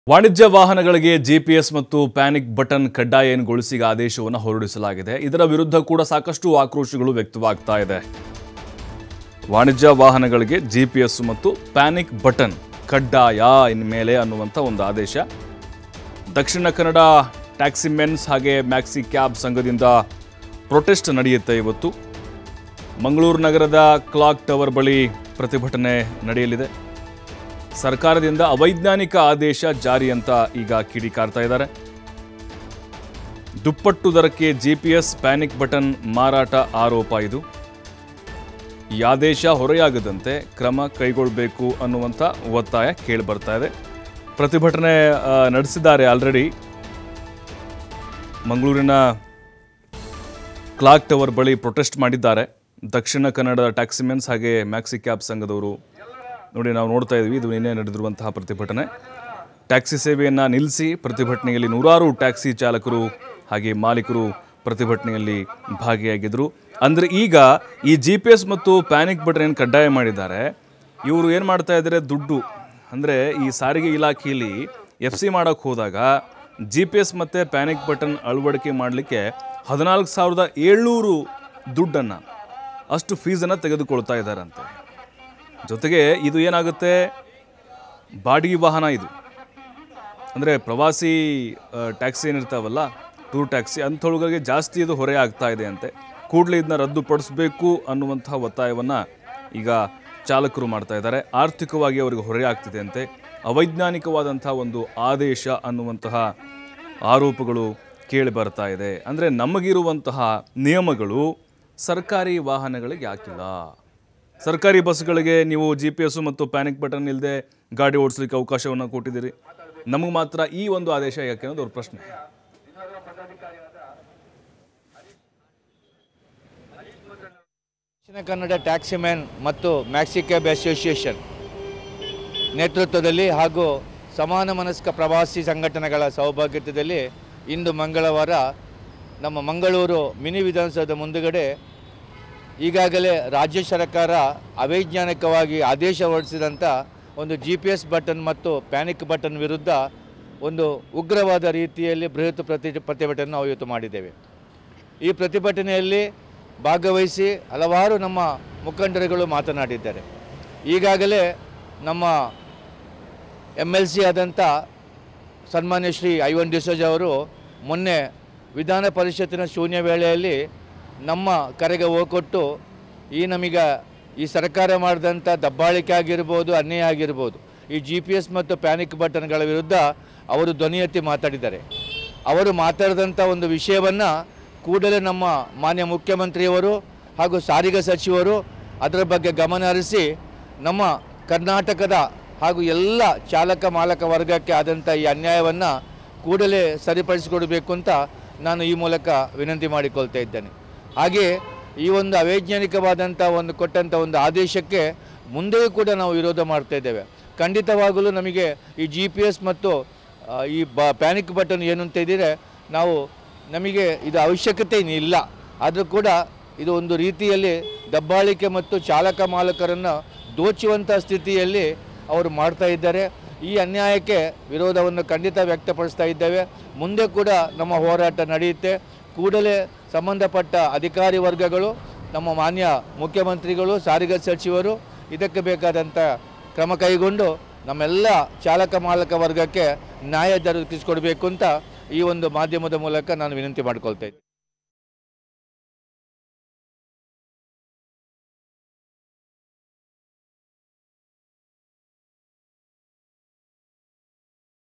ವಾಣಿಜ್ಯ ವಾಹನಗಳಿಗೆ ಜಿಪಿಎಸ್ ಮತ್ತು ಪ್ಯಾನಿಕ್ ಬಟನ್ ಕಡ್ಡಾಯಗೊಳಿಸಿ ಆದೇಶವನ್ನು ಹೊರಡಿಸಲಾಗಿದೆ ಇದರ ವಿರುದ್ಧ ಕೂಡ ಸಾಕಷ್ಟು ಆಕ್ರೋಶಗಳು ವ್ಯಕ್ತವಾಗ್ತಾ ಇದೆ ವಾಣಿಜ್ಯ ವಾಹನಗಳಿಗೆ ಜಿಪಿಎಸ್ ಮತ್ತು ಪ್ಯಾನಿಕ್ ಬಟನ್ ಕಡ್ಡಾಯ ಇನ್ಮೇಲೆ ಅನ್ನುವಂಥ ಒಂದು ಆದೇಶ ದಕ್ಷಿಣ ಕನ್ನಡ ಟ್ಯಾಕ್ಸಿ ಮೆನ್ಸ್ ಹಾಗೆ ಮ್ಯಾಕ್ಸಿ ಕ್ಯಾಬ್ ಸಂಘದಿಂದ ಪ್ರೊಟೆಸ್ಟ್ ನಡೆಯುತ್ತೆ ಇವತ್ತು ಮಂಗಳೂರು ನಗರದ ಕ್ಲಾಕ್ ಟವರ್ ಬಳಿ ಪ್ರತಿಭಟನೆ ನಡೆಯಲಿದೆ ಸರ್ಕಾರದಿಂದ ಅವೈಜ್ಞಾನಿಕ ಆದೇಶ ಜಾರಿ ಅಂತ ಈಗ ಕಿಡಿಕಾರ್ತಾ ಇದ್ದಾರೆ ದುಪ್ಪಟ್ಟು ದರಕ್ಕೆ ಜಿಪಿಎಸ್ ಪ್ಯಾನಿಕ್ ಬಟನ್ ಮಾರಾಟ ಆರೋಪ ಇದು ಈ ಆದೇಶ ಹೊರೆಯಾಗದಂತೆ ಕ್ರಮ ಕೈಗೊಳ್ಳಬೇಕು ಅನ್ನುವಂಥ ಒತ್ತಾಯ ಕೇಳಿ ಬರ್ತಾ ಇದೆ ಪ್ರತಿಭಟನೆ ಆ, ನಡೆಸಿದ್ದಾರೆ ಆಲ್ರೆಡಿ ಮಂಗಳೂರಿನ ಕ್ಲಾಕ್ ಟವರ್ ಬಳಿ ಪ್ರೊಟೆಸ್ಟ್ ಮಾಡಿದ್ದಾರೆ ದಕ್ಷಿಣ ಕನ್ನಡ ಟ್ಯಾಕ್ಸಿಮೆನ್ಸ್ ಹಾಗೆ ಮ್ಯಾಕ್ಸಿ ಕ್ಯಾಬ್ ಸಂಘದವರು ನೋಡಿ ನಾವು ನೋಡ್ತಾ ಇದ್ವಿ ಇದು ನಿನ್ನೆ ನಡೆದಿರುವಂತಹ ಪ್ರತಿಭಟನೆ ಟ್ಯಾಕ್ಸಿ ಸೇವೆಯನ್ನು ನಿಲ್ಲಿಸಿ ಪ್ರತಿಭಟನೆಯಲ್ಲಿ ನೂರಾರು ಟ್ಯಾಕ್ಸಿ ಚಾಲಕರು ಹಾಗೆ ಮಾಲೀಕರು ಪ್ರತಿಭಟನೆಯಲ್ಲಿ ಭಾಗಿಯಾಗಿದ್ದರು ಅಂದರೆ ಈಗ ಈ ಜಿ ಪಿ ಎಸ್ ಮತ್ತು ಪ್ಯಾನಿಕ್ ಬಟನ್ ಏನು ಕಡ್ಡಾಯ ಮಾಡಿದ್ದಾರೆ ಇವರು ಏನು ಮಾಡ್ತಾ ಇದ್ದಾರೆ ದುಡ್ಡು ಅಂದರೆ ಈ ಸಾರಿಗೆ ಇಲಾಖೆಯಲ್ಲಿ ಎಫ್ ಸಿ ಮಾಡೋಕ್ಕೆ ಹೋದಾಗ ಜಿ ಪಿ ಎಸ್ ಮತ್ತು ಪ್ಯಾನಿಕ್ ಬಟನ್ ಅಳವಡಿಕೆ ಮಾಡಲಿಕ್ಕೆ ಹದಿನಾಲ್ಕು ಸಾವಿರದ ಏಳ್ನೂರು ದುಡ್ಡನ್ನು ಅಷ್ಟು ಫೀಸನ್ನು ತೆಗೆದುಕೊಳ್ತಾ ಇದ್ದಾರಂತೆ ಜೊತೆಗೆ ಇದು ಏನಾಗುತ್ತೆ ಬಾಡಿಗೆ ವಾಹನ ಇದು ಅಂದರೆ ಪ್ರವಾಸಿ ಆ, ಟ್ಯಾಕ್ಸಿ ಏನಿರ್ತಾವಲ್ಲ ಟೂರ್ ಟ್ಯಾಕ್ಸಿ ಅಂಥವುಗಳಿಗೆ ಜಾಸ್ತಿ ಇದು ಹೊರೆ ಆಗ್ತಾ ಇದೆ ಅಂತೆ ಕೂಡಲೇ ಇದನ್ನ ರದ್ದುಪಡಿಸಬೇಕು ಅನ್ನುವಂತಹ ಒತ್ತಾಯವನ್ನು ಈಗ ಚಾಲಕರು ಮಾಡ್ತಾ ಇದ್ದಾರೆ ಆರ್ಥಿಕವಾಗಿ ಅವರಿಗೆ ಹೊರೆ ಆಗ್ತಿದೆ ಅಂತೆ ಅವೈಜ್ಞಾನಿಕವಾದಂಥ ಒಂದು ಆದೇಶ ಅನ್ನುವಂತಹ ಆರೋಪಗಳು ಕೇಳಿ ಬರ್ತಾ ಇದೆ ಅಂದರೆ ನಮಗಿರುವಂತಹ ನಿಯಮಗಳು ಸರ್ಕಾರಿ ವಾಹನಗಳಿಗೆ ಯಾಕಿಲ್ಲ ಸರ್ಕಾರಿ ಬಸ್ಗಳಿಗೆ ನೀವು ಜಿ ಪಿ ಎಸ್ ಮತ್ತು ಪ್ಯಾನಿಕ್ ಬಟನ್ ಇಲ್ಲದೆ ಗಾಡಿ ಓಡಿಸ್ಲಿಕ್ಕೆ ಅವಕಾಶವನ್ನು ಕೊಟ್ಟಿದ್ದೀರಿ ನಮಗೆ ಮಾತ್ರ ಈ ಒಂದು ಆದೇಶ ಯಾಕೆ ಅನ್ನೋದು ಅವ್ರ ಪ್ರಶ್ನೆ ದಕ್ಷಿಣ ಕನ್ನಡ ಟ್ಯಾಕ್ಸಿ ಮ್ಯಾನ್ ಮತ್ತು ಮ್ಯಾಕ್ಸಿ ಕ್ಯಾಬ್ ಅಸೋಸಿಯೇಷನ್ ನೇತೃತ್ವದಲ್ಲಿ ಹಾಗೂ ಸಮಾನ ಮನಸ್ಕ ಪ್ರವಾಸಿ ಸಂಘಟನೆಗಳ ಸೌಭಾಗ್ಯತ್ವದಲ್ಲಿ ಇಂದು ಮಂಗಳವಾರ ನಮ್ಮ ಮಂಗಳೂರು ಮಿನಿ ವಿಧಾನಸೌಧದ ಮುಂದುಗಡೆ ಈಗಾಗಲೇ ರಾಜ್ಯ ಸರ್ಕಾರ ಅವೈಜ್ಞಾನಿಕವಾಗಿ ಆದೇಶ ಹೊರಡಿಸಿದಂಥ ಒಂದು ಜಿ ಪಿ ಎಸ್ ಬಟನ್ ಮತ್ತು ಪ್ಯಾನಿಕ್ ಬಟನ್ ವಿರುದ್ಧ ಒಂದು ಉಗ್ರವಾದ ರೀತಿಯಲ್ಲಿ ಬೃಹತ್ ಪ್ರತಿ ಪ್ರತಿಭಟನೆ ನಾವು ಇವತ್ತು ಮಾಡಿದ್ದೇವೆ ಈ ಪ್ರತಿಭಟನೆಯಲ್ಲಿ ಭಾಗವಹಿಸಿ ಹಲವಾರು ನಮ್ಮ ಮುಖಂಡರುಗಳು ಮಾತನಾಡಿದ್ದಾರೆ ಈಗಾಗಲೇ ನಮ್ಮ ಎಮ್ ಎಲ್ ಸಿ ಆದಂಥ ಸನ್ಮಾನ್ಯ ಶ್ರೀ ಐವನ್ ಡಿಸೋಜ್ ಅವರು ಮೊನ್ನೆ ವಿಧಾನ ಪರಿಷತ್ತಿನ ಶೂನ್ಯ ವೇಳೆಯಲ್ಲಿ ನಮ್ಮ ಕರೆಗೆ ಹೋಗೊಟ್ಟು ಈ ನಮೀಗ ಈ ಸರ್ಕಾರ ಮಾಡಿದಂಥ ದಬ್ಬಾಳಿಕೆ ಆಗಿರ್ಬೋದು ಅನ್ಯಾಯ ಆಗಿರ್ಬೋದು ಈ ಜಿ ಪಿ ಎಸ್ ಮತ್ತು ಪ್ಯಾನಿಕ್ ಬಟನ್ಗಳ ವಿರುದ್ಧ ಅವರು ಧ್ವನಿ ಎತ್ತಿ ಮಾತಾಡಿದ್ದಾರೆ ಅವರು ಮಾತಾಡಿದಂಥ ಒಂದು ವಿಷಯವನ್ನು ಕೂಡಲೇ ನಮ್ಮ ಮಾನ್ಯ ಮುಖ್ಯಮಂತ್ರಿಯವರು ಹಾಗೂ ಸಾರಿಗೆ ಸಚಿವರು ಅದರ ಬಗ್ಗೆ ಗಮನ ಹರಿಸಿ ನಮ್ಮ ಕರ್ನಾಟಕದ ಹಾಗೂ ಎಲ್ಲ ಚಾಲಕ ಮಾಲಕ ವರ್ಗಕ್ಕೆ ಆದಂಥ ಈ ಅನ್ಯಾಯವನ್ನು ಕೂಡಲೇ ಸರಿಪಡಿಸಿಕೊಡಬೇಕು ಅಂತ ನಾನು ಈ ಮೂಲಕ ವಿನಂತಿ ಮಾಡಿಕೊಳ್ತಾ ಇದ್ದೇನೆ ಹಾಗೆ ಈ ಒಂದು ಅವೈಜ್ಞಾನಿಕವಾದಂಥ ಒಂದು ಕೊಟ್ಟಂಥ ಒಂದು ಆದೇಶಕ್ಕೆ ಮುಂದೆಯೂ ಕೂಡ ನಾವು ವಿರೋಧ ಮಾಡ್ತಾ ಇದ್ದೇವೆ ಖಂಡಿತವಾಗಲೂ ನಮಗೆ ಈ ಜಿ ಪಿ ಎಸ್ ಮತ್ತು ಆ, ಈ ಬ ಪ್ಯಾನಿಕ್ ಬಟನ್ ಏನು ಅಂತ ಇದ್ದರೆ ನಾವು ನಮಗೆ ಇದು ಅವಶ್ಯಕತೆ ಇಲ್ಲ ಆದರೂ ಕೂಡ ಇದು ಒಂದು ರೀತಿಯಲ್ಲಿ ದಬ್ಬಾಳಿಕೆ ಮತ್ತು ಚಾಲಕ ಮಾಲಕರನ್ನು ದೋಚುವಂಥ ಸ್ಥಿತಿಯಲ್ಲಿ ಅವರು ಮಾಡ್ತಾ ಇದ್ದಾರೆ ಈ ಅನ್ಯಾಯಕ್ಕೆ ವಿರೋಧವನ್ನು ಖಂಡಿತ ವ್ಯಕ್ತಪಡಿಸ್ತಾ ಇದ್ದೇವೆ ಮುಂದೆ ಕೂಡ ನಮ್ಮ ಹೋರಾಟ ನಡೆಯುತ್ತೆ ಕೂಡಲೇ ಸಂಬಂಧಪಟ್ಟ ಅಧಿಕಾರಿ ವರ್ಗಗಳು ನಮ್ಮ ಮಾನ್ಯ ಮುಖ್ಯಮಂತ್ರಿಗಳು ಸಾರಿಗೆ ಸಚಿವರು ಇದಕ್ಕೆ ಬೇಕಾದಂಥ ಕ್ರಮ ಕೈಗೊಂಡು ನಮ್ಮೆಲ್ಲ ಚಾಲಕ ಮಾಲಕ ವರ್ಗಕ್ಕೆ ನ್ಯಾಯ ದೊರಕಿಸಿಕೊಡ್ಬೇಕು ಅಂತ ಈ ಒಂದು ಮಾಧ್ಯಮದ ಮೂಲಕ ನಾನು ವಿನಂತಿ ಮಾಡ್ಕೊಳ್ತಾ ಇದ್ದೀನಿ